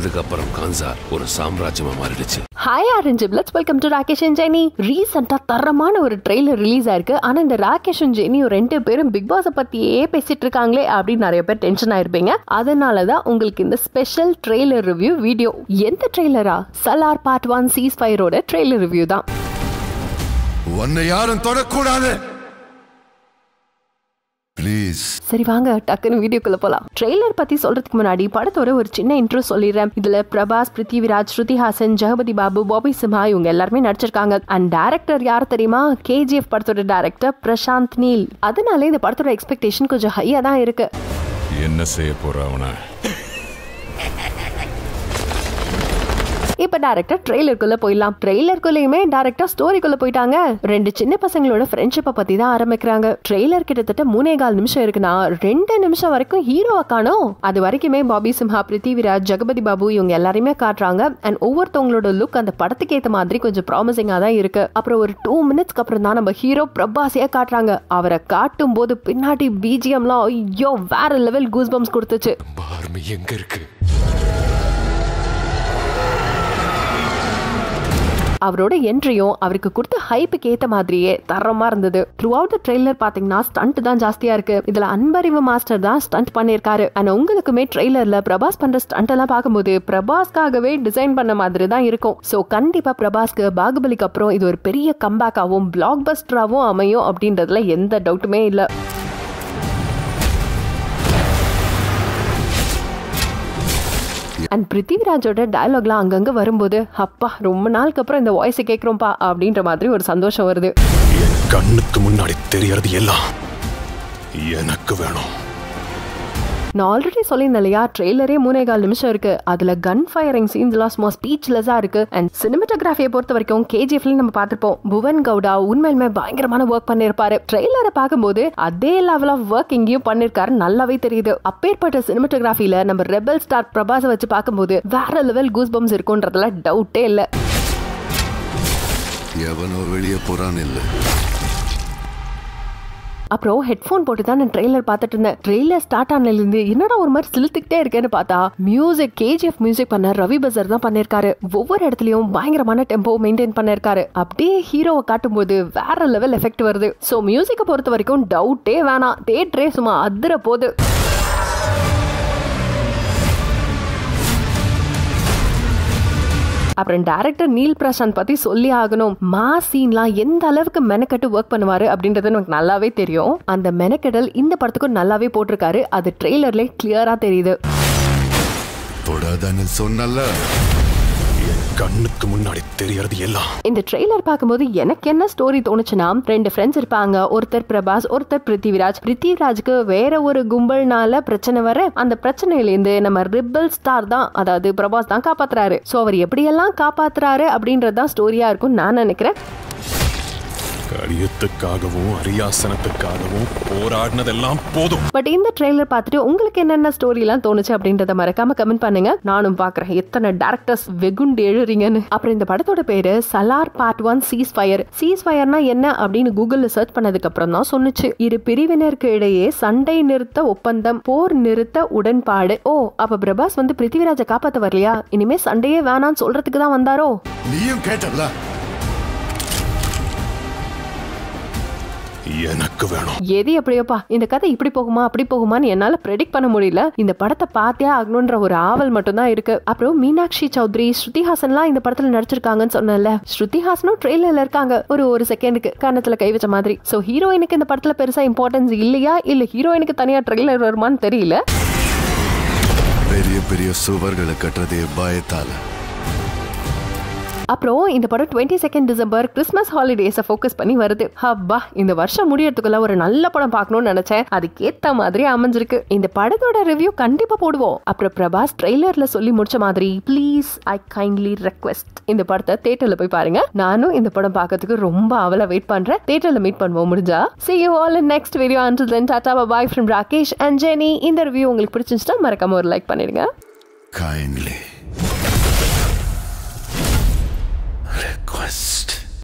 அதுக்கப்புறம் கான்சார் ஒரு சாம்ராஜ்யமா மாறிடுச்சு hi orange let's welcome to Rakesh and Jenny ரீசெண்டா தரமான ஒரு ட்ரெய்லர் ரிலீஸ் ஆயிருக்கு ஆனா இந்த ராகேஷ் அண்ட் ஜெனியும் ரெண்டு பேரும் பிக் பாஸ பத்தியே பேசிட்டு இருக்காங்களே அப்படின்னு நிறைய பேர் டென்ஷன் ஆயிருப்பீங்க அதனால தான் உங்களுக்கு இந்த ஸ்பெஷல் ட்ரெய்லர் ரிவ்யூ வீடியோ எந்த ட்ரெய்லரா சலார் பார்ட் ஒன் சீஸ் ஃபயரோட ட்ரெய்லர் ரிவ்யூ தான் உன்னை யாரும் தொடக்கூடாது ப்ளீஸ் சரி வாங்க டக்குன்னு வீடியோக்குள்ள போலாம் ட்ரெய்லர் பத்தி சொல்றதுக்கு முன்னாடி படத்தோட ஒரு சின்ன இன்ட்ரோ சொல்லிடுறேன் இதுல பிரபாஸ் பிருத்திவிராஜ் ஸ்ருதி ஹாசன் ஜெகபதி பாபு பாபி சிம்ஹா இவங்க எல்லாருமே நடிச்சிருக்காங்க அண்ட் டேரக்டர் யார் தெரியுமா கேஜிஎஃப் படத்தோட டேரக்டர் பிரசாந்த் நீல் அதனால இந்த படத்தோட எக்ஸ்பெக்டேஷன் கொஞ்சம் ஹையா தான் இருக்கு என்ன செய்ய போற அவன இப்ப டேரக்டா ட்ரெய்லருக்குள்ள போயிடலாம் ட்ரெய்லருக்குள்ளயுமே டேரக்டா ஸ்டோரிக்குள்ள போயிட்டாங்க ரெண்டு சின்ன பசங்களோட ஃப்ரெண்ட்ஷிப்பை பத்தி தான் ஆரம்பிக்கிறாங்க ட்ரெய்லர் கிட்டத்தட்ட மூணே கால் நிமிஷம் இருக்குன்னா ரெண்டு நிமிஷம் வரைக்கும் ஹீரோவை காணோம் அது வரைக்குமே பாபி சிம்ஹா பிருத்திவிராஜ் ஜெகபதி பாபு இவங்க எல்லாரையுமே காட்டுறாங்க அண்ட் ஒவ்வொருத்தவங்களோட லுக் அந்த படத்துக்கு ஏத்த மாதிரி கொஞ்சம் ப்ராமிசிங்கா தான் இருக்கு அப்புறம் ஒரு டூ மினிட்ஸ்க்கு அப்புறம் தான் நம்ம ஹீரோ பிரபாஸையே காட்டுறாங்க அவரை காட்டும் போது பின்னாடி பிஜிஎம்லாம் ஐயோ வேற லெவல் கூஸ் பம்ஸ் கொடுத்துச்சு ஆர்மி எங்க இருக்கு அவரோட என்ட்ரியும் அவருக்கு கொடுத்த ஹைப்புக்கு ஏத்த மாதிரியே தரமா இருந்தது த்ரூ அவுட் த ட்ரெய்லர் பாத்தீங்கன்னா ஸ்டண்ட் தான் ஜாஸ்தியா இருக்கு இதுல அன்பறிவு மாஸ்டர் தான் ஸ்டண்ட் பண்ணிருக்காரு அண்ட் உங்களுக்குமே ட்ரெய்லர்ல பிரபாஸ் பண்ற ஸ்டண்ட் எல்லாம் பார்க்கும்போது பிரபாஸ்க்காகவே டிசைன் பண்ண மாதிரி தான் இருக்கும் சோ கண்டிப்பா பிரபாஸ்க்கு பாகுபலிக்கு அப்புறம் இது ஒரு பெரிய கம்பேக்காவும் பிளாக் பஸ்டராவும் அமையும் அப்படின்றதுல எந்த டவுட்டுமே இல்ல அண்ட் பிருத்திவிராஜோட டயலாக்லாம் அங்கங்க வரும்போது அப்பா ரொம்ப நாளுக்கு அப்புறம் இந்த வாய்ஸை கேட்குறோம்ப்பா அப்படின்ற மாதிரி ஒரு சந்தோஷம் வருது என் கண்ணுக்கு முன்னாடி தெரியறது எல்லாம் எனக்கு வேணும் நான் ஆல்ரெடி சொல்லியிருந்தேன் இல்லையா ட்ரெய்லரே மூணே கால் நிமிஷம் இருக்கு அதுல கன் ஃபயரிங் சீன்ஸ்லாம் சும்மா ஸ்பீச்லெஸ்ஸா இருக்கு அண்ட் சினிமாட்டோகிராஃபியை பொறுத்த வரைக்கும் கேஜிஎஃப்ல நம்ம பார்த்திருப்போம் புவன் கவுடா உண்மையிலுமே பயங்கரமான ஒர்க் பண்ணிருப்பாரு ட்ரெய்லரை பார்க்கும்போது அதே லெவல் ஆஃப் ஒர்க் இங்கேயும் பண்ணிருக்காரு நல்லாவே தெரியுது அப்பேற்பட்ட சினிமாட்டோகிராஃபில நம்ம ரெபல் ஸ்டார் பிரபாஸை வச்சு பார்க்கும்போது வேற லெவல் கூஸ் பம்ஸ் இருக்குன்றதுல டவுட்டே இல்லை எவனோ வெளியே போறான் இல்ல அப்புறம் ஹெட்ஃபோன் போட்டு தான் நான் ட்ரெய்லர் பார்த்துட்டு இருந்தேன் ட்ரெய்லர் ஸ்டார்ட் ஆனதுலேருந்து என்னடா ஒரு மாதிரி சிலுத்துக்கிட்டே இருக்கேன்னு பார்த்தா மியூசிக் கேஜிஎஃப் மியூசிக் பண்ண ரவி பசர் தான் பண்ணிருக்காரு ஒவ்வொரு இடத்துலயும் பயங்கரமான டெம்போ மெயின்டைன் பண்ணிருக்காரு அப்படியே ஹீரோவை காட்டும்போது வேற லெவல் எஃபெக்ட் வருது ஸோ மியூசிக்கை பொறுத்த வரைக்கும் டவுட்டே வேணாம் தேட்டரே சும்மா அதிர போகுது அப்புறம் டேரக்டர் நீல் பிரசாந்த் பத்தி சொல்லி ஆகணும் மா சீன்லாம் எந்த அளவுக்கு மெனக்கட்டு ஒர்க் பண்ணுவாரு அப்படின்றது எனக்கு நல்லாவே தெரியும் அந்த மெனக்கெடல் இந்த படத்துக்கும் நல்லாவே போட்டிருக்காரு அது ட்ரெய்லர்ல கிளியரா தெரியுது தொடாதான்னு சொன்னல என் கண்ணுக்கு முன்னாடி தெரியறது எல்லாம் இந்த ட்ரெய்லர் பார்க்கும்போது எனக்கு என்ன ஸ்டோரி தோணுச்சுன்னா ரெண்டு ஃப்ரெண்ட்ஸ் இருப்பாங்க ஒருத்தர் பிரபாஸ் ஒருத்தர் பிருத்திவிராஜ் பிருத்திவிராஜ்க்கு வேற ஒரு கும்பல்னால பிரச்சனை வர அந்த பிரச்சனையிலேருந்து நம்ம ரிப்பல் ஸ்டார் தான் அதாவது பிரபாஸ் தான் காப்பாத்துறாரு சோ அவர் எப்படியெல்லாம் காப்பாத்துறாரு அப்படின்றது தான் ஸ்டோரியா இருக்கும் நான் நினைக்கிறேன் கடியத்துக்காகவும் அரியாசனத்துக்காகவும் போராடினதெல்லாம் போதும் பட் இந்த ட்ரெய்லர் பார்த்துட்டு உங்களுக்கு என்னென்ன ஸ்டோரிலாம் தோணுச்சு அப்படின்றத மறக்காம கமெண்ட் பண்ணுங்க நானும் பாக்குறேன் எத்தனை டேரக்டர்ஸ் வெகுண்டு எழுறீங்கன்னு அப்புறம் இந்த படத்தோட பேரு Salaar part one ceasefire சீஸ் ஃபயர்னா என்ன அப்படின்னு கூகுள்ல சர்ச் பண்ணதுக்கு அப்புறம் தான் சொன்னுச்சு இரு பிரிவினருக்கு இடையே சண்டை நிறுத்த ஒப்பந்தம் போர் நிறுத்த உடன்பாடு ஓ அப்ப பிரபாஸ் வந்து பிருத்திவிராஜை காப்பாத்த வரலையா இனிமே சண்டையே வேணாம்னு சொல்றதுக்கு தான் வந்தாரோ நீயும் கேட்டல எனக்கு வேணும் எது எப்படியோப்பா இந்த கதை இப்படி போகுமா அப்படி போகுமான்னு என்னால ப்ரெடிக்ட் பண்ண முடியல இந்த படத்தை பார்த்தே ஆகணுன்ற ஒரு ஆவல் மட்டும் தான் இருக்கு அப்புறம் மீனாட்சி சௌத்ரி ஸ்ருதி ஹாசன்லாம் இந்த படத்துல நடிச்சிருக்காங்கன்னு சொன்னேன்ல ஸ்ருதி ஹாசனும் ட்ரெயிலர்ல இருக்காங்க ஒரு ஒரு செகண்டுக்கு கன்னத்துல கை வச்ச மாதிரி சோ ஹீரோயினுக்கு இந்த படத்துல பெருசா இம்பார்ட்டன்ஸ் இல்லையா இல்ல ஹீரோயினுக்கு தனியா ட்ரெய்லர் வருமான்னு தெரியல பெரிய பெரிய சுவர்களை கட்டுறதே பயத்தால அப்புறம் இந்த படம் டுவெண்ட்டி செகண்ட் டிசம்பர் கிறிஸ்மஸ் ஹாலிடேஸை ஃபோக்கஸ் பண்ணி வருது ஹப்பா இந்த வருஷம் முடியறதுக்குள்ள ஒரு நல்ல படம் பார்க்கணும்னு நினைச்சேன் அதுக்கேத்த மாதிரி அமைஞ்சிருக்கு இந்த படத்தோட ரிவ்யூ கண்டிப்பா போடுவோம் அப்புறம் பிரபாஸ் ட்ரெய்லர்ல சொல்லி முடிச்ச மாதிரி ப்ளீஸ் ஐ கைண்ட்லி ரெக்வெஸ்ட் இந்த படத்தை தேட்டர்ல போய் பாருங்க நானும் இந்த படம் பார்க்கறதுக்கு ரொம்ப அவல வெயிட் பண்றேன் தேட்டர்ல மீட் பண்ணுவோம் முடிஞ்சா see you all in next video until then tata bye bye from Rakesh and Jenny இந்த ரிவ்யூ உங்களுக்கு பிடிச்சிருந்துச்சுன்னா மறக்காம ஒரு லைக் பண்ணிடுங்க kindly request